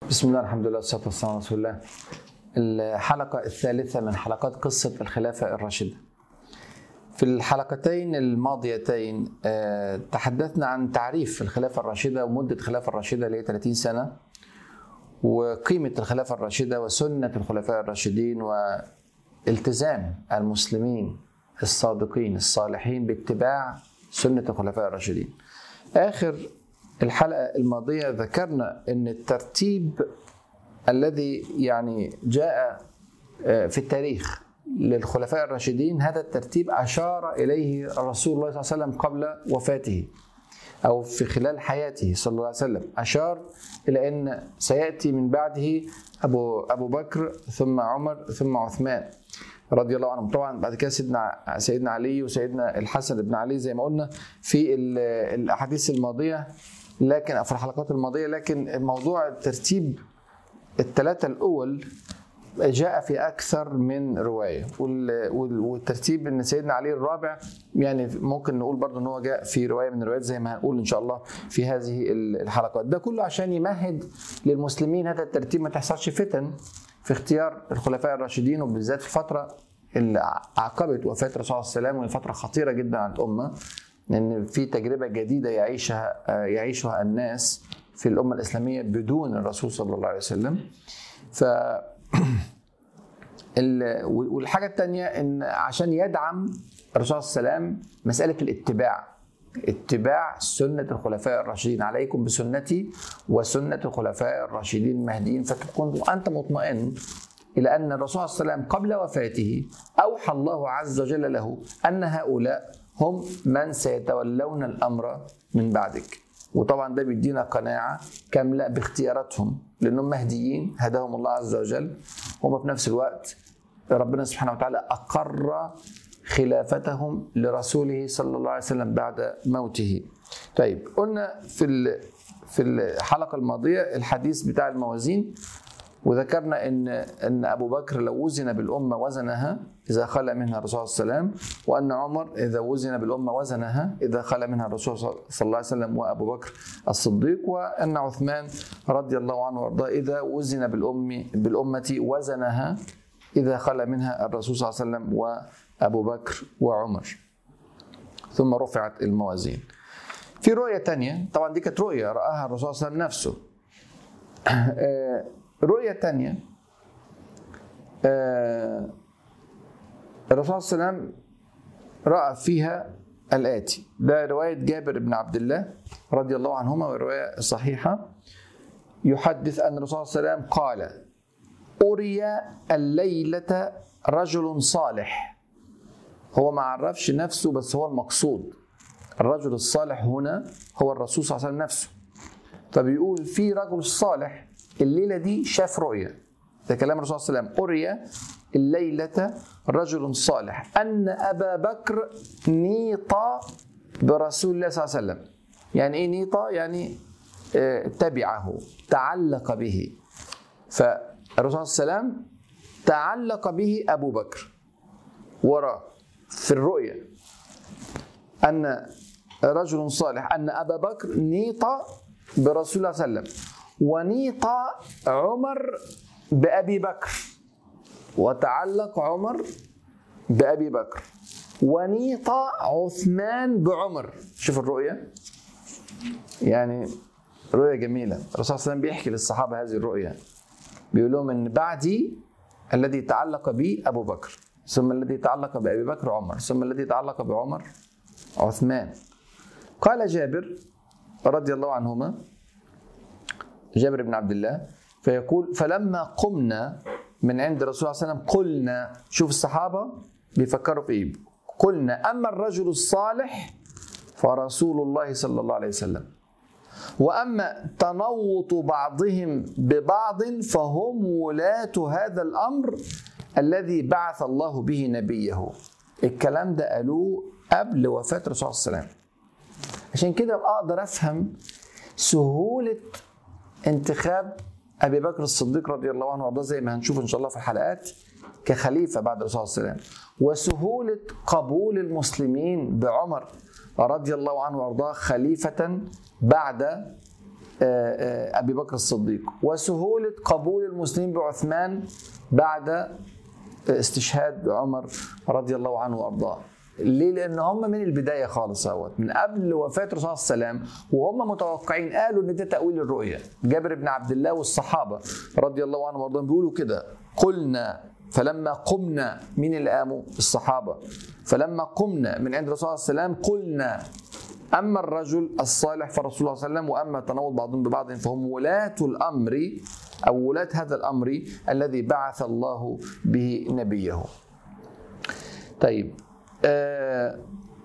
بسم الله الحمد لله والصلاه والسلام على رسول الله. الحلقه الثالثه من حلقات قصه الخلافه الراشده. في الحلقتين الماضيتين آه، تحدثنا عن تعريف الخلافه الراشده ومده الخلافه الراشده اللي هي 30 سنه وقيمه الخلافه الراشده وسنه الخلفاء الراشدين والتزام المسلمين الصادقين الصالحين باتباع سنه الخلفاء الراشدين. اخر الحلقه الماضيه ذكرنا ان الترتيب الذي يعني جاء في التاريخ للخلفاء الراشدين هذا الترتيب اشار اليه رسول الله صلى الله عليه وسلم قبل وفاته او في خلال حياته صلى الله عليه وسلم اشار الى ان سياتي من بعده ابو ابو بكر ثم عمر ثم عثمان رضي الله عنهم طبعا بعد كده سيدنا سيدنا علي وسيدنا الحسن بن علي زي ما قلنا في الاحاديث الماضيه لكن في الحلقات الماضيه لكن موضوع ترتيب الثلاثه الاول جاء في اكثر من روايه والترتيب ان سيدنا علي الرابع يعني ممكن نقول برضه ان هو جاء في روايه من الروايات زي ما هنقول ان شاء الله في هذه الحلقات ده كله عشان يمهد للمسلمين هذا الترتيب ما تحصلش فتن في اختيار الخلفاء الراشدين وبالذات في الفتره اللي عقبت وفاه الرسول صلى الله عليه وسلم وهي فتره خطيره جدا على الامه لان في تجربه جديده يعيشها يعيشها الناس في الامه الاسلاميه بدون الرسول صلى الله عليه وسلم ف والحاجه الثانيه ان عشان يدعم الرسول صلى الله عليه وسلم مساله الاتباع اتباع سنة الخلفاء الراشدين عليكم بسنتي وسنة الخلفاء الراشدين المهديين فتكون أنت مطمئن إلى أن الرسول صلى الله عليه وسلم قبل وفاته أوحى الله عز وجل له أن هؤلاء هم من سيتولون الأمر من بعدك وطبعا ده بيدينا قناعة كاملة باختياراتهم لأنهم مهديين هداهم الله عز وجل هم في نفس الوقت ربنا سبحانه وتعالى أقر خلافتهم لرسوله صلى الله عليه وسلم بعد موته. طيب قلنا في في الحلقه الماضيه الحديث بتاع الموازين وذكرنا ان ان ابو بكر لو وزن بالامه وزنها اذا خلى منها الرسول صلى الله عليه وسلم وان عمر اذا وزن بالامه وزنها اذا خلى منها الرسول صلى الله عليه وسلم وابو بكر الصديق وان عثمان رضي الله عنه وارضاه اذا وزن بالام بالامه وزنها اذا خلى منها الرسول صلى الله عليه وسلم وابو بكر وعمر ثم رفعت الموازين في رؤيه ثانيه طبعا دي كانت رؤيه راها الرسول صلى الله عليه وسلم نفسه رؤية تانية آه الرسول صلى الله عليه وسلم رأى فيها الآتي ده رواية جابر بن عبد الله رضي الله عنهما والرواية صحيحة يحدث أن الرسول صلى الله عليه وسلم قال أري الليلة رجل صالح هو ما عرفش نفسه بس هو المقصود الرجل الصالح هنا هو الرسول صلى الله عليه وسلم نفسه فبيقول في رجل صالح الليلة دي شاف رؤية ده كلام الرسول صلى الله عليه وسلم أري الليلة رجل صالح أن أبا بكر نيط برسول الله صلى الله عليه وسلم يعني إيه نيط يعني اه تبعه تعلق به فالرسول صلى الله عليه وسلم تعلق به أبو بكر وراه في الرؤية أن رجل صالح أن أبا بكر نيط برسول الله صلى الله عليه وسلم ونيط عمر بأبي بكر وتعلق عمر بأبي بكر ونيط عثمان بعمر شوف الرؤية يعني رؤية جميلة الرسول صلى الله عليه وسلم بيحكي للصحابة هذه الرؤية بيقول لهم إن بعدي الذي تعلق بي أبو بكر ثم الذي تعلق بأبي بكر عمر ثم الذي تعلق بعمر عثمان قال جابر رضي الله عنهما جابر بن عبد الله فيقول فلما قمنا من عند الرسول صلى الله عليه وسلم قلنا شوف الصحابه بيفكروا في ايه قلنا اما الرجل الصالح فرسول الله صلى الله عليه وسلم واما تنوط بعضهم ببعض فهم ولاة هذا الامر الذي بعث الله به نبيه الكلام ده قالوه قبل وفاه الرسول صلى الله عليه وسلم عشان كده اقدر افهم سهوله انتخاب ابي بكر الصديق رضي الله عنه وارضاه زي ما هنشوف ان شاء الله في الحلقات كخليفه بعد الرسول صلى الله عليه وسلم وسهوله قبول المسلمين بعمر رضي الله عنه وارضاه خليفه بعد ابي بكر الصديق وسهوله قبول المسلمين بعثمان بعد استشهاد عمر رضي الله عنه وارضاه ليه؟ لان هم من البدايه خالص اهوت من قبل وفاه الرسول صلى الله عليه وسلم وهم متوقعين قالوا ان ده تاويل الرؤيه جابر بن عبد الله والصحابه رضي الله عنهم وارضاهم بيقولوا كده قلنا فلما قمنا مين اللي قاموا؟ الصحابه فلما قمنا من عند الرسول صلى الله عليه وسلم قلنا اما الرجل الصالح فالرسول صلى الله عليه وسلم واما التناول بعضهم ببعض فهم ولاة الامر او ولاة هذا الامر الذي بعث الله به نبيه. طيب آه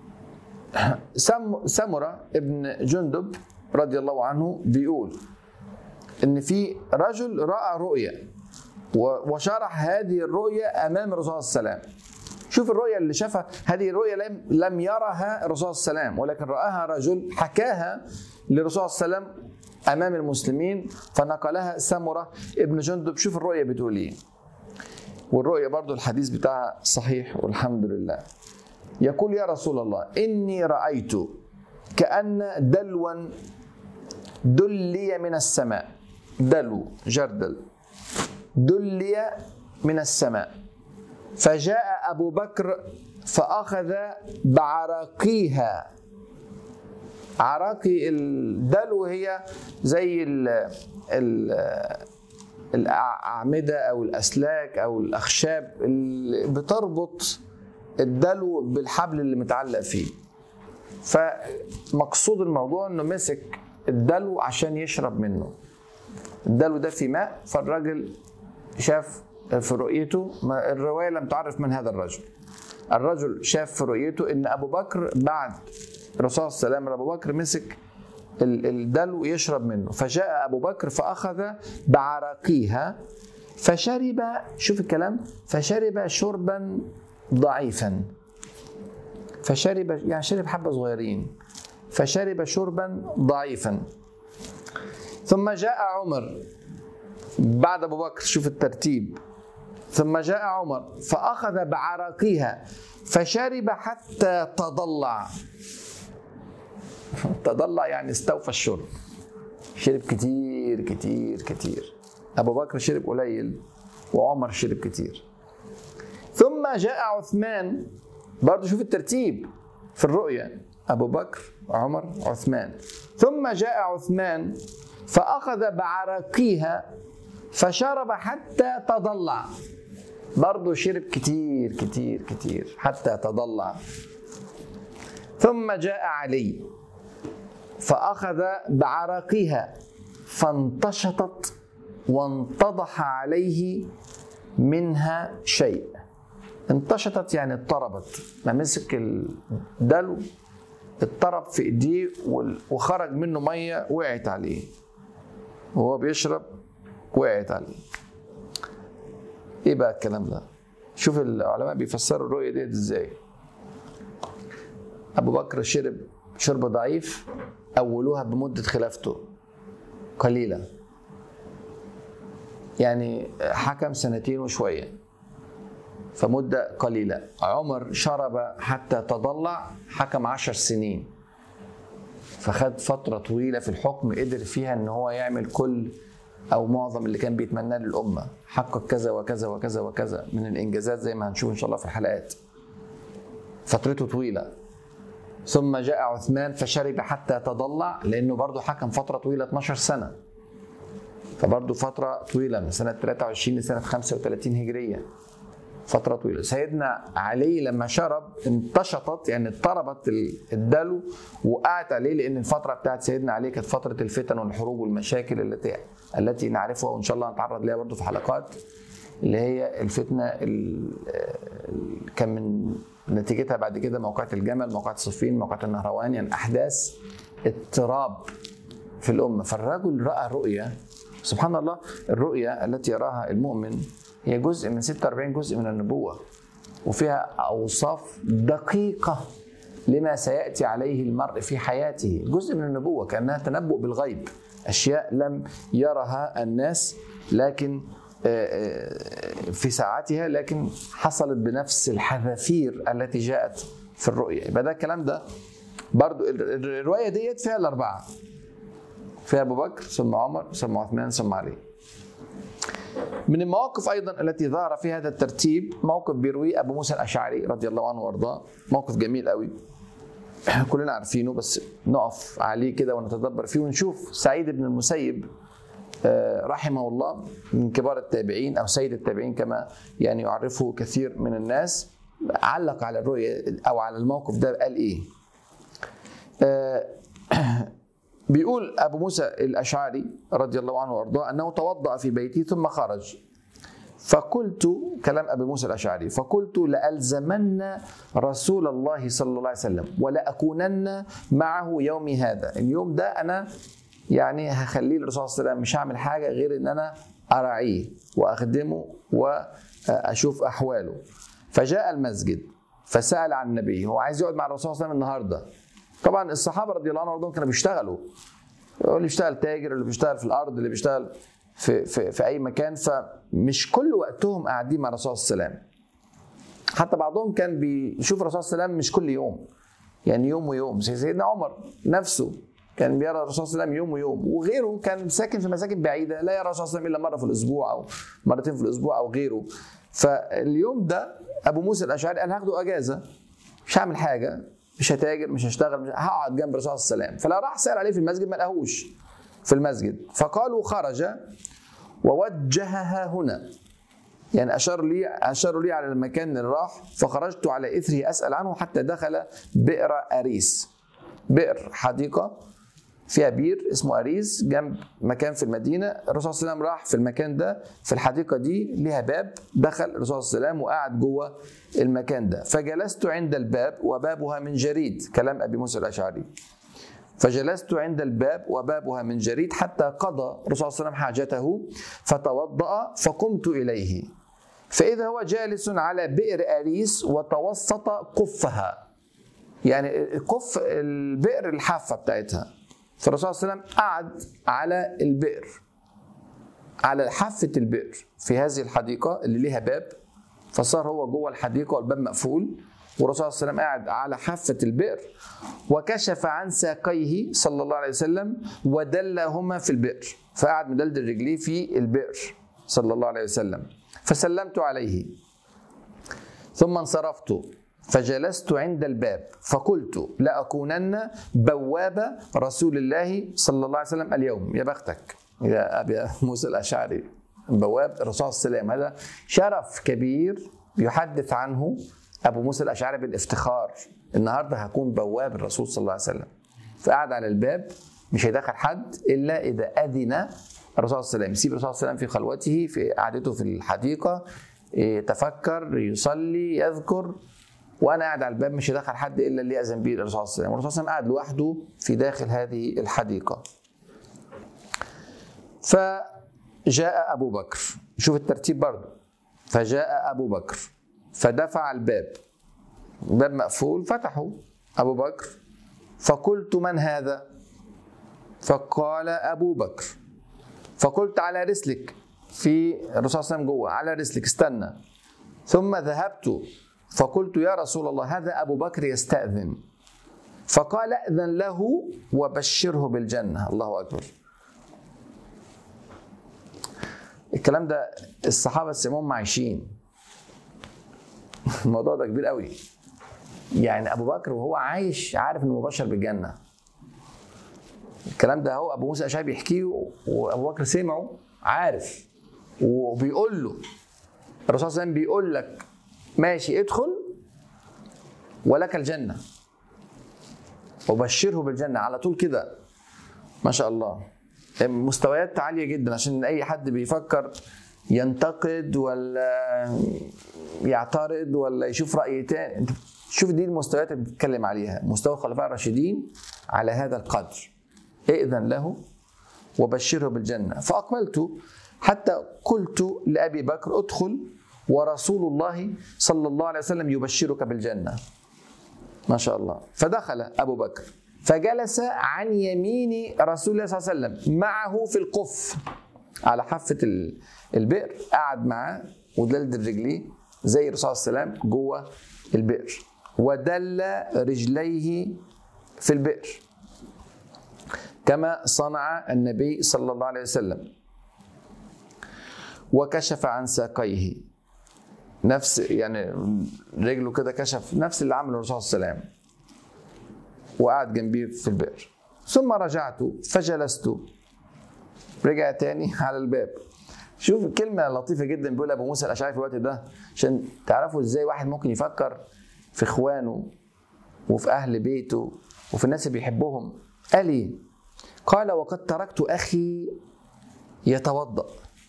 سم سمره ابن جندب رضي الله عنه بيقول ان في رجل راى رؤيا وشرح هذه الرؤيا امام الرسول صلى الله عليه وسلم شوف الرؤيا اللي شافها هذه الرؤيا لم لم يرها الرسول صلى الله عليه وسلم ولكن راها رجل حكاها للرسول صلى الله عليه وسلم امام المسلمين فنقلها سمره ابن جندب شوف الرؤيا بتقول ايه والرؤيا برضو الحديث بتاعها صحيح والحمد لله يقول يا رسول الله إني رأيت كأن دلوا دلي من السماء دلو جردل دلي من السماء فجاء أبو بكر فأخذ بعراقيها عراقي الدلو هي زي ال ال الأعمدة أو الأسلاك أو الأخشاب اللي بتربط الدلو بالحبل اللي متعلق فيه فمقصود الموضوع انه مسك الدلو عشان يشرب منه الدلو ده في ماء فالراجل شاف في رؤيته الروايه لم تعرف من هذا الرجل الرجل شاف في رؤيته ان ابو بكر بعد الرسول صلى الله عليه وسلم ابو بكر مسك الدلو يشرب منه فجاء ابو بكر فاخذ بعراقيها فشرب شوف الكلام فشرب شربا ضعيفا فشرب يعني شرب حبه صغيرين فشرب شربا ضعيفا ثم جاء عمر بعد ابو بكر شوف الترتيب ثم جاء عمر فاخذ بعراقيها فشرب حتى تضلع تضلع يعني استوفى الشرب شرب كتير كتير كتير ابو بكر شرب قليل وعمر شرب كتير ثم جاء عثمان برضه شوف الترتيب في الرؤيا أبو بكر عمر عثمان ثم جاء عثمان فأخذ بعراقيها فشرب حتى تضلع برضه شرب كتير كتير كتير حتى تضلع ثم جاء علي فأخذ بعراقيها فانتشطت وانتضح عليه منها شيء انتشطت يعني اضطربت ما مسك الدلو اضطرب في ايديه وخرج منه ميه وقعت عليه وهو بيشرب وقعت عليه ايه بقى الكلام ده شوف العلماء بيفسروا الرؤيه ديت ازاي ابو بكر شرب شرب ضعيف اولوها بمده خلافته قليله يعني حكم سنتين وشويه فمدة قليلة عمر شرب حتى تضلع حكم عشر سنين فخد فترة طويلة في الحكم قدر فيها ان هو يعمل كل او معظم اللي كان بيتمناه للأمة حقق كذا وكذا وكذا وكذا من الانجازات زي ما هنشوف ان شاء الله في الحلقات فترته طويلة ثم جاء عثمان فشرب حتى تضلع لانه برضه حكم فترة طويلة 12 سنة فبرضه فترة طويلة من سنة 23 لسنة 35 هجرية فترة طويلة سيدنا علي لما شرب انتشطت يعني اضطربت الدلو وقعت عليه لأن الفترة بتاعت سيدنا علي كانت فترة الفتن والحروب والمشاكل التي التي نعرفها وإن شاء الله نتعرض لها برضه في حلقات اللي هي الفتنة كان من نتيجتها بعد كده موقعة الجمل موقعة صفين موقعة النهروان يعني أحداث اضطراب في الأمة فالرجل رأى رؤية سبحان الله الرؤية التي يراها المؤمن هي جزء من 46 جزء من النبوة وفيها أوصاف دقيقة لما سيأتي عليه المرء في حياته جزء من النبوة كأنها تنبؤ بالغيب أشياء لم يرها الناس لكن في ساعتها لكن حصلت بنفس الحذافير التي جاءت في الرؤية يبقى ده الكلام ده برضو الرواية ديت فيها الأربعة في ابو بكر ثم عمر ثم عثمان ثم علي من المواقف ايضا التي ظهر في هذا الترتيب موقف بيرويه ابو موسى الاشعري رضي الله عنه وارضاه موقف جميل قوي كلنا عارفينه بس نقف عليه كده ونتدبر فيه ونشوف سعيد بن المسيب آه، رحمه الله من كبار التابعين او سيد التابعين كما يعني يعرفه كثير من الناس علق على الرؤيه او على الموقف ده قال ايه؟ آه، بيقول ابو موسى الاشعري رضي الله عنه وارضاه انه توضا في بيته ثم خرج فقلت كلام ابي موسى الاشعري فقلت لالزمن رسول الله صلى الله عليه وسلم ولاكونن معه يومي هذا اليوم ده انا يعني هخليه الرسول صلى الله عليه وسلم مش هعمل حاجه غير ان انا اراعيه واخدمه واشوف احواله فجاء المسجد فسال عن النبي هو عايز يقعد مع الرسول صلى الله عليه وسلم النهارده طبعا الصحابه رضي الله عنهم وارضاهم كانوا بيشتغلوا اللي بيشتغل تاجر اللي بيشتغل في الارض اللي بيشتغل في في, في اي مكان فمش كل وقتهم قاعدين مع الرسول صلى الله عليه وسلم حتى بعضهم كان بيشوف الرسول صلى الله عليه وسلم مش كل يوم يعني يوم ويوم زي سيدنا عمر نفسه كان بيرى الرسول صلى الله عليه وسلم يوم ويوم وغيره كان ساكن في مساكن بعيده لا يرى الرسول صلى الله عليه وسلم الا مره في الاسبوع او مرتين في الاسبوع او غيره فاليوم ده ابو موسى الاشعري قال هاخده اجازه مش هعمل حاجه مش هتاجر مش هشتغل مش هقعد جنب الرسول صلى الله عليه وسلم فلا راح سال عليه في المسجد ما لقاهوش في المسجد فقالوا خرج ووجهها هنا يعني اشار لي اشاروا لي على المكان اللي راح فخرجت على اثره اسال عنه حتى دخل بئر اريس بئر حديقه فيها بير اسمه اريس جنب مكان في المدينه الرسول صلى الله عليه وسلم راح في المكان ده في الحديقه دي ليها باب دخل الرسول صلى الله عليه وسلم وقعد جوه المكان ده فجلست عند الباب وبابها من جريد كلام ابي موسى الاشعري فجلست عند الباب وبابها من جريد حتى قضى الرسول صلى الله عليه وسلم حاجته فتوضأ فقمت إليه فإذا هو جالس على بئر أريس وتوسط قفها يعني قف البئر الحافة بتاعتها فالرسول صلى الله عليه وسلم قعد على البئر على حافة البئر في هذه الحديقة اللي ليها باب فصار هو جوه الحديقة والباب مقفول والرسول صلى الله عليه وسلم قاعد على حافة البئر وكشف عن ساقيه صلى الله عليه وسلم ودلهما في البئر فقعد مدلدل رجليه في البئر صلى الله عليه وسلم فسلمت عليه ثم انصرفت فجلست عند الباب فقلت لأكونن بواب رسول الله صلى الله عليه وسلم اليوم يا بختك يا أبي موسى الأشعري بواب الرسول صلى الله عليه وسلم هذا شرف كبير يحدث عنه أبو موسى الأشعري بالافتخار النهارده هكون بواب الرسول صلى الله عليه وسلم فقعد على الباب مش هيدخل حد إلا إذا أذن الرسول صلى الله عليه وسلم يسيب الرسول صلى الله عليه وسلم في خلوته في قعدته في الحديقة يتفكر يصلي يذكر وانا قاعد على الباب مش هيدخل حد الا اللي ياذن به الرسول صلى الله عليه وسلم والرسول صلى الله عليه وسلم قاعد لوحده في داخل هذه الحديقه فجاء ابو بكر شوف الترتيب برضه فجاء ابو بكر فدفع الباب الباب مقفول فتحه ابو بكر فقلت من هذا فقال ابو بكر فقلت على رسلك في الرسول صلى الله عليه وسلم جوه على رسلك استنى ثم ذهبت فقلت يا رسول الله هذا ابو بكر يستاذن فقال اذن له وبشره بالجنه الله اكبر الكلام ده الصحابه سموهم عايشين الموضوع ده كبير قوي يعني ابو بكر وهو عايش عارف انه مبشر بالجنه الكلام ده هو ابو موسى الاشعري بيحكيه وابو بكر سمعه عارف وبيقول له الرسول صلى الله عليه وسلم بيقول لك ماشي ادخل ولك الجنة وبشره بالجنة على طول كده ما شاء الله مستويات عالية جدا عشان أي حد بيفكر ينتقد ولا يعترض ولا يشوف رأي تاني انت شوف دي المستويات اللي بتتكلم عليها مستوى الخلفاء الراشدين على هذا القدر ائذن له وبشره بالجنة فأقبلت حتى قلت لأبي بكر ادخل ورسول الله صلى الله عليه وسلم يبشرك بالجنة ما شاء الله فدخل أبو بكر فجلس عن يمين رسول الله صلى الله عليه وسلم معه في القف على حافة البئر قعد معاه ودلدل رجليه زي الرسول صلى الله عليه وسلم جوه البئر ودل رجليه في البئر كما صنع النبي صلى الله عليه وسلم وكشف عن ساقيه نفس يعني رجله كده كشف نفس اللي عمله الرسول صلى الله عليه وسلم وقعد جنبي في البئر ثم رجعت فجلست رجع تاني على الباب شوف كلمة لطيفة جدا بيقول أبو موسى الأشعري في الوقت ده عشان تعرفوا إزاي واحد ممكن يفكر في إخوانه وفي أهل بيته وفي الناس اللي بيحبهم قال إيه؟ قال وقد تركت أخي يتوضأ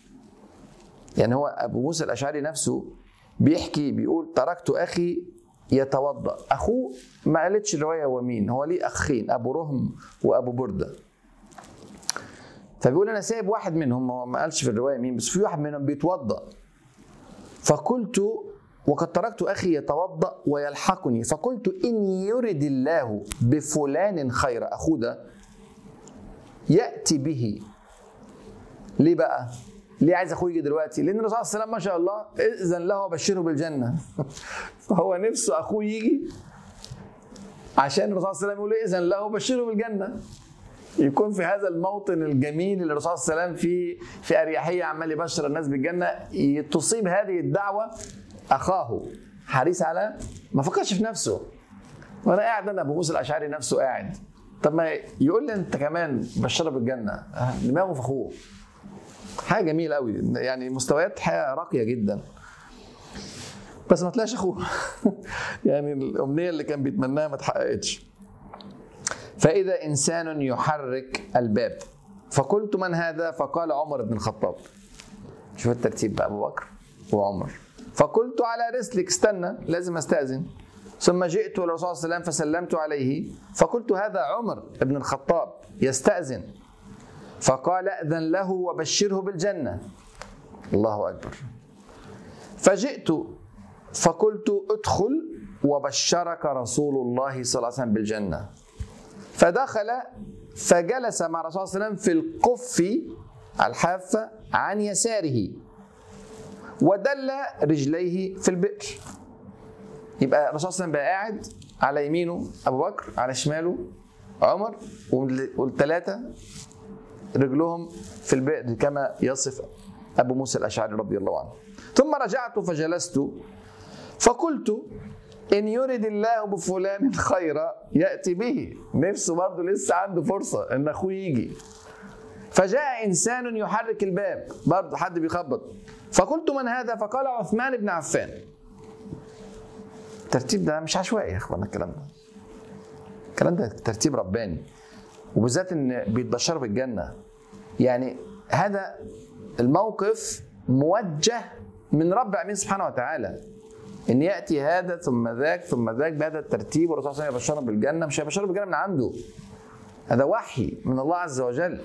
يعني هو أبو موسى الأشعري نفسه بيحكي بيقول تركت أخي يتوضأ أخوه ما قالتش الرواية هو مين هو ليه أخين أبو رهم وأبو بردة فبيقول انا سايب واحد منهم هو ما قالش في الروايه مين بس في واحد منهم بيتوضا فقلت وقد تركت اخي يتوضا ويلحقني فقلت ان يرد الله بفلان خير اخوه ده ياتي به ليه بقى؟ ليه عايز اخوه يجي دلوقتي؟ لان الرسول صلى الله عليه وسلم ما شاء الله اذن له وبشره بالجنه فهو نفسه اخوه يجي عشان الرسول صلى الله عليه وسلم يقول اذن له وبشره بالجنه يكون في هذا الموطن الجميل اللي الرسول صلى الله عليه وسلم في في اريحيه عمال يبشر الناس بالجنه تصيب هذه الدعوه اخاه حريص على ما فكرش في نفسه وانا قاعد انا ابو موسى الاشعري نفسه قاعد طب ما يقول لي انت كمان بشره بالجنه دماغه في اخوه حاجه جميله قوي يعني مستويات حياه راقيه جدا بس ما طلعش اخوه يعني الامنيه اللي كان بيتمناها ما اتحققتش فإذا إنسان يحرك الباب فقلت من هذا فقال عمر بن الخطاب شوف الترتيب بقى أبو بكر وعمر فقلت على رسلك استنى لازم استأذن ثم جئت إلى الرسول صلى الله عليه وسلم فسلمت عليه فقلت هذا عمر بن الخطاب يستأذن فقال أذن له وبشره بالجنة الله أكبر فجئت فقلت ادخل وبشرك رسول الله صلى الله عليه وسلم بالجنة فدخل فجلس مع الرسول صلى الله عليه وسلم في القف الحافة عن يساره ودل رجليه في البئر يبقى الرسول صلى الله عليه وسلم بقى قاعد على يمينه ابو بكر على شماله عمر والثلاثه رجلهم في البئر كما يصف ابو موسى الاشعري رضي الله عنه ثم رجعت فجلست فقلت ان يرد الله بفلان خيرا ياتي به نفسه برضه لسه عنده فرصه ان اخوه يجي فجاء انسان يحرك الباب برضه حد بيخبط فقلت من هذا فقال عثمان بن عفان الترتيب ده مش عشوائي يا اخوانا الكلام ده الكلام ده ترتيب رباني وبالذات ان بيتبشروا بالجنه يعني هذا الموقف موجه من رب العالمين سبحانه وتعالى ان ياتي هذا ثم ذاك ثم ذاك بهذا الترتيب والرسول صلى الله عليه وسلم يبشرهم بالجنه مش هيبشرهم بالجنه من عنده هذا وحي من الله عز وجل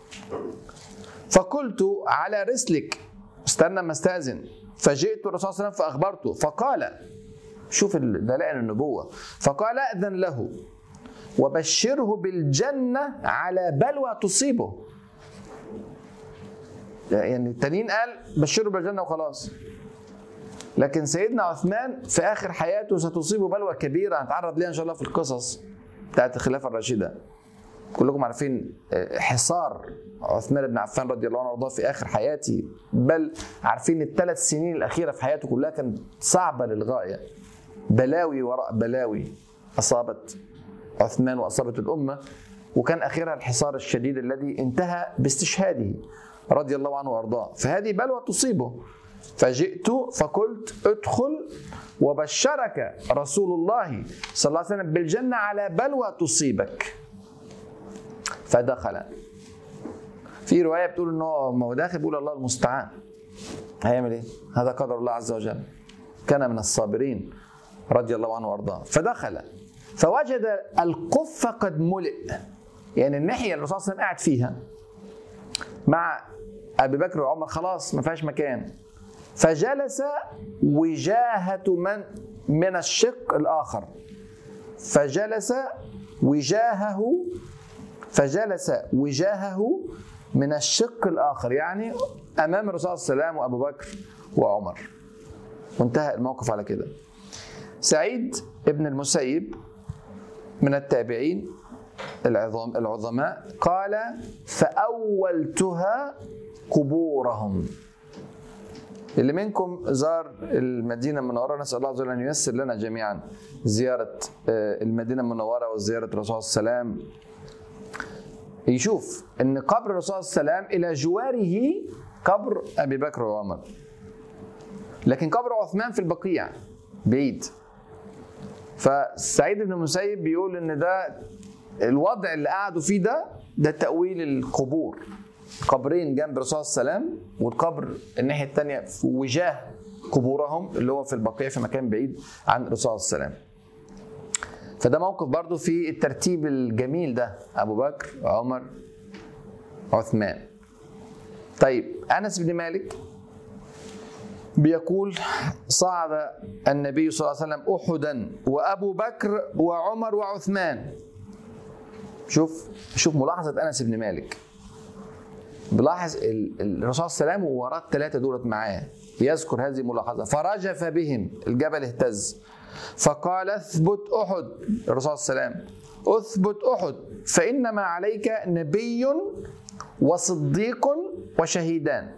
فقلت على رسلك استنى ما استاذن فجئت الرسول صلى الله عليه وسلم فاخبرته فقال شوف دلائل النبوه فقال اذن له وبشره بالجنه على بلوى تصيبه يعني التانيين قال بشره بالجنه وخلاص لكن سيدنا عثمان في اخر حياته ستصيبه بلوى كبيره هنتعرض ليها ان شاء الله في القصص بتاعت الخلافه الراشده كلكم عارفين حصار عثمان بن عفان رضي الله عنه وارضاه في اخر حياته بل عارفين الثلاث سنين الاخيره في حياته كلها كانت صعبه للغايه بلاوي وراء بلاوي اصابت عثمان واصابت الامه وكان اخرها الحصار الشديد الذي انتهى باستشهاده رضي الله عنه وارضاه فهذه بلوى تصيبه فجئت فقلت ادخل وبشرك رسول الله صلى الله عليه وسلم بالجنه على بلوى تصيبك فدخل في روايه بتقول ان هو ما هو داخل بيقول الله المستعان هيعمل ايه؟ هذا قدر الله عز وجل كان من الصابرين رضي الله عنه وارضاه فدخل فوجد القف قد ملئ يعني الناحيه اللي الرسول صلى الله عليه وسلم قاعد فيها مع ابي بكر وعمر خلاص ما فيهاش مكان فجلس وجاهة من من الشق الآخر فجلس وجاهه فجلس وجاهه من الشق الآخر يعني أمام الرسول صلى الله عليه وسلم وأبو بكر وعمر وانتهى الموقف على كده سعيد ابن المسيب من التابعين العظام العظماء قال فأولتها قبورهم اللي منكم زار المدينة المنورة نسأل الله عز وجل أن ييسر لنا جميعا زيارة آه، المدينة المنورة وزيارة الرسول صلى الله عليه وسلم يشوف ان قبر الرسول صلى الله عليه وسلم الى جواره قبر ابي بكر وعمر لكن قبر عثمان في البقيع بعيد فسعيد بن المسيب بيقول ان ده الوضع اللي قعدوا فيه ده ده تأويل القبور قبرين جنب الرسول صلى الله عليه وسلم والقبر الناحية الثانية في وجاه قبورهم اللي هو في البقيع في مكان بعيد عن الرسول صلى الله عليه وسلم فده موقف برضو في الترتيب الجميل ده أبو بكر عمر عثمان طيب أنس بن مالك بيقول صعد النبي صلى الله عليه وسلم أحدا وأبو بكر وعمر وعثمان شوف شوف ملاحظة أنس بن مالك بلاحظ ال- ال- الرسول صلى الله عليه وسلم ووراه الثلاثة دولت معاه يذكر هذه الملاحظة فرجف بهم الجبل اهتز فقال اثبت أحد الرسول صلى الله عليه وسلم اثبت أحد فإنما عليك نبي وصديق وشهيدان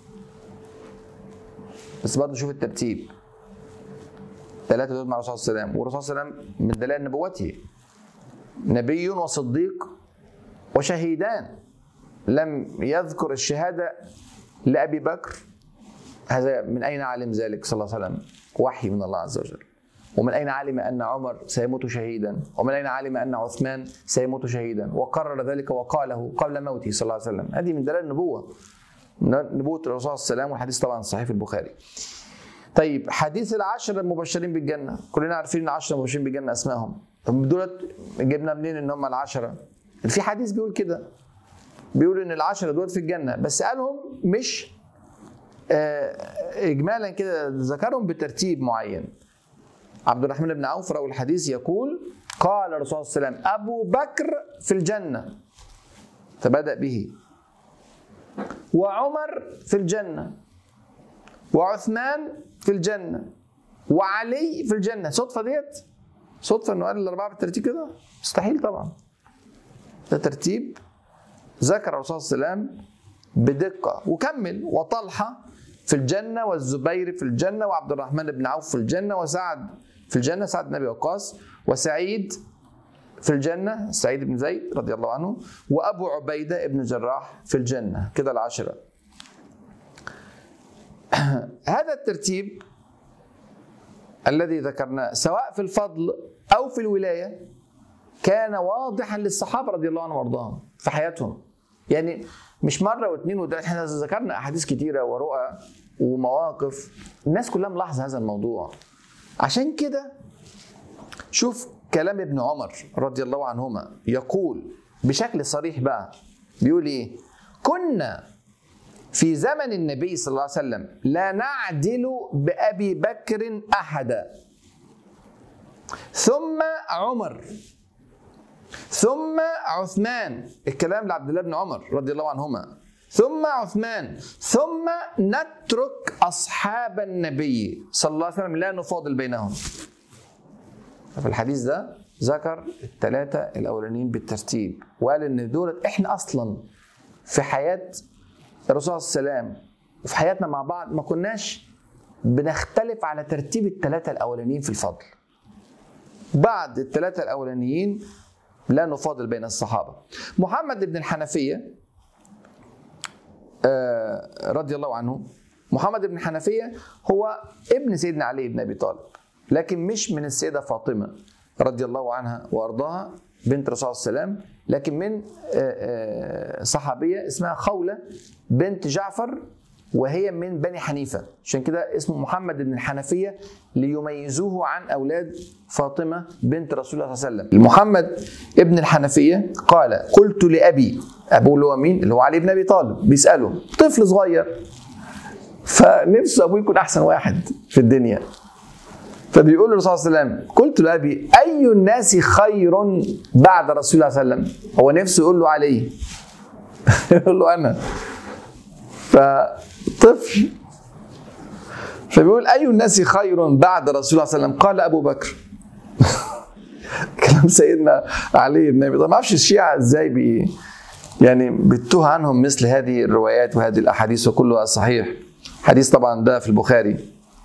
بس برضه شوف الترتيب ثلاثة دول مع الرسول صلى الله عليه وسلم والرسول صلى الله عليه وسلم من دلائل نبوته نبي وصديق وشهيدان لم يذكر الشهادة لأبي بكر هذا من أين علم ذلك صلى الله عليه وسلم وحي من الله عز وجل ومن أين علم أن عمر سيموت شهيدا ومن أين علم أن عثمان سيموت شهيدا وقرر ذلك وقاله قبل موته صلى الله عليه وسلم هذه من دلائل النبوة نبوة الرسول صلى الله عليه وسلم والحديث طبعا صحيح في البخاري طيب حديث العشرة المبشرين بالجنة كلنا عارفين ان العشرة المبشرين بالجنة اسمائهم طب دولت جبنا منين ان هم العشرة في حديث بيقول كده بيقول ان العشرة دول في الجنة بس قالهم مش آه، اجمالا كده ذكرهم بترتيب معين عبد الرحمن بن عوف روى الحديث يقول قال الرسول صلى الله عليه وسلم ابو بكر في الجنة فبدأ به وعمر في الجنة وعثمان في الجنة وعلي في الجنة صدفة ديت صدفة انه قال الأربعة بالترتيب كده مستحيل طبعا ده ترتيب ذكر الرسول صلى الله عليه وسلم بدقة وكمل وطلحة في الجنة والزبير في الجنة وعبد الرحمن بن عوف في الجنة وسعد في الجنة سعد بن أبي وقاص وسعيد في الجنة سعيد بن زيد رضي الله عنه وأبو عبيدة بن جراح في الجنة كده العشرة هذا الترتيب الذي ذكرناه سواء في الفضل أو في الولاية كان واضحا للصحابة رضي الله عنهم وارضاهم في حياتهم يعني مش مرة واثنين وده احنا ذكرنا أحاديث كتيرة ورؤى ومواقف الناس كلها ملاحظة هذا الموضوع عشان كده شوف كلام ابن عمر رضي الله عنهما يقول بشكل صريح بقى بيقول ايه كنا في زمن النبي صلى الله عليه وسلم لا نعدل بأبي بكر أحدا ثم عمر ثم عثمان الكلام لعبد الله بن عمر رضي الله عنهما ثم عثمان ثم نترك أصحاب النبي صلى الله عليه وسلم لا نفاضل بينهم في الحديث ده ذكر الثلاثة الأولانيين بالترتيب وقال إن دول إحنا أصلا في حياة الرسول صلى الله عليه وسلم وفي حياتنا مع بعض ما كناش بنختلف على ترتيب الثلاثة الأولانيين في الفضل بعد الثلاثة الأولانيين لا نفاضل بين الصحابة محمد بن الحنفية آه، رضي الله عنه محمد بن الحنفية هو ابن سيدنا علي بن أبي طالب لكن مش من السيدة فاطمة رضي الله عنها وأرضاها بنت الرسول صلى الله عليه وسلم لكن من آه، آه، صحابية اسمها خولة بنت جعفر وهي من بني حنيفة عشان كده اسمه محمد بن الحنفية ليميزوه عن أولاد فاطمة بنت رسول الله صلى الله عليه وسلم محمد ابن الحنفية قال قلت لأبي أبوه اللي هو مين اللي هو علي بن أبي طالب بيسأله طفل صغير فنفسه أبوه يكون أحسن واحد في الدنيا فبيقول الرسول صلى الله عليه وسلم قلت لأبي أي الناس خير بعد رسول الله صلى الله عليه وسلم هو نفسه يقول له علي يقول له أنا فطفل فبيقول أي الناس خير بعد رسول الله صلى الله عليه وسلم قال أبو بكر وسلم سيدنا علي بن ابي طالب ما اعرفش الشيعه ازاي بي يعني بتوه عنهم مثل هذه الروايات وهذه الاحاديث وكلها صحيح حديث طبعا ده في البخاري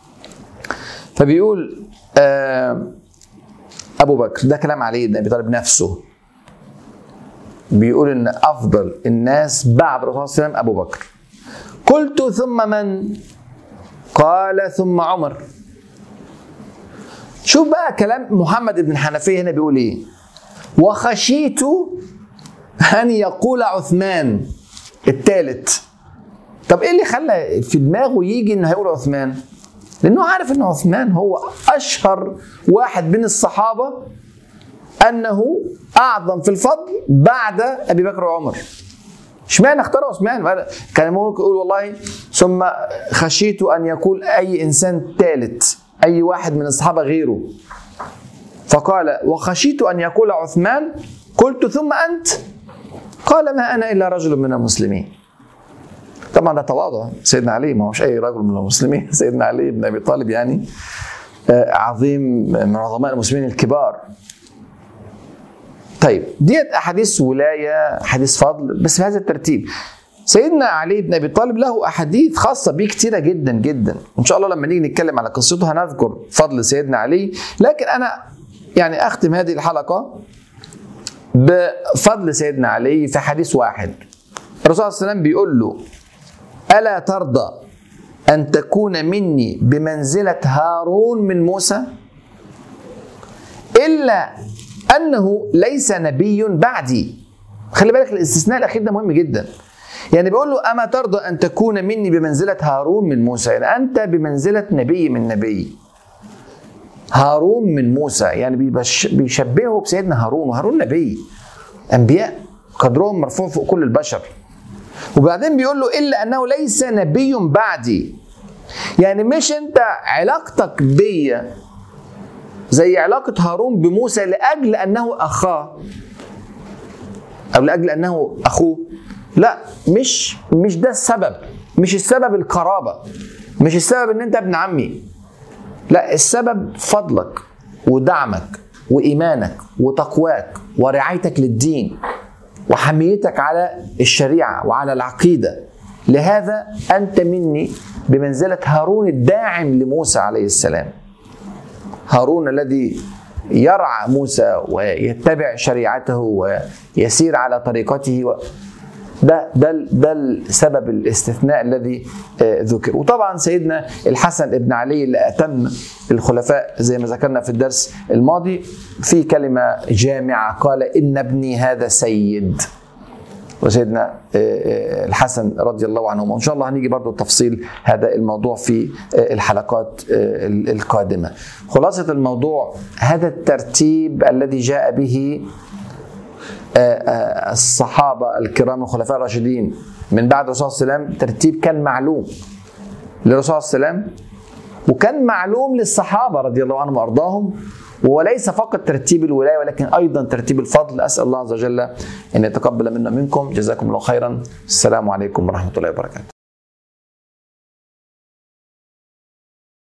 فبيقول آه ابو بكر ده كلام علي بن ابي طالب نفسه بيقول ان افضل الناس بعد الرسول صلى الله عليه وسلم ابو بكر قلت ثم من قال ثم عمر شوف بقى كلام محمد بن حنفية هنا بيقول ايه وخشيت ان يقول عثمان الثالث طب ايه اللي خلى في دماغه يجي ان هيقول عثمان لانه عارف ان عثمان هو اشهر واحد من الصحابه انه اعظم في الفضل بعد ابي بكر وعمر اشمعنى اختار عثمان كان ممكن يقول والله ثم خشيت ان يقول اي انسان ثالث اي واحد من الصحابه غيره فقال وخشيت ان يقول عثمان قلت ثم انت قال ما انا الا رجل من المسلمين طبعا ده تواضع سيدنا علي ما هوش اي رجل من المسلمين سيدنا علي بن ابي طالب يعني عظيم من عظماء المسلمين الكبار طيب ديت احاديث ولايه احاديث فضل بس بهذا الترتيب سيدنا علي بن ابي طالب له احاديث خاصه به كثيره جدا جدا ان شاء الله لما نيجي نتكلم على قصته هنذكر فضل سيدنا علي لكن انا يعني اختم هذه الحلقه بفضل سيدنا علي في حديث واحد الرسول صلى الله عليه وسلم بيقول له الا ترضى ان تكون مني بمنزله هارون من موسى الا انه ليس نبي بعدي خلي بالك الاستثناء الاخير ده مهم جدا يعني بيقول له اما ترضى ان تكون مني بمنزله هارون من موسى يعني انت بمنزله نبي من نبي هارون من موسى يعني بيشبهه بسيدنا هارون وهارون نبي انبياء قدرهم مرفوع فوق كل البشر وبعدين بيقول له الا انه ليس نبي بعدي يعني مش انت علاقتك بيا زي علاقة هارون بموسى لأجل أنه أخاه أو لأجل أنه أخوه لا مش مش ده السبب مش السبب القرابة مش السبب أن أنت ابن عمي لا السبب فضلك ودعمك وإيمانك وتقواك ورعايتك للدين وحميتك على الشريعة وعلى العقيدة لهذا أنت مني بمنزلة هارون الداعم لموسى عليه السلام هارون الذي يرعى موسى ويتبع شريعته ويسير على طريقته و... ده ده ده السبب الاستثناء الذي ذكر وطبعا سيدنا الحسن ابن علي اللي اتم الخلفاء زي ما ذكرنا في الدرس الماضي في كلمه جامعه قال ان ابني هذا سيد وسيدنا الحسن رضي الله عنهما وان شاء الله هنيجي برضو تفصيل هذا الموضوع في الحلقات القادمه خلاصه الموضوع هذا الترتيب الذي جاء به الصحابه الكرام الخلفاء الراشدين من بعد الرسول صلى الله عليه وسلم ترتيب كان معلوم للرسول صلى الله عليه وسلم وكان معلوم للصحابه رضي الله عنهم وارضاهم وليس فقط ترتيب الولايه ولكن ايضا ترتيب الفضل اسال الله عز وجل ان يتقبل منا منكم جزاكم الله خيرا السلام عليكم ورحمه الله وبركاته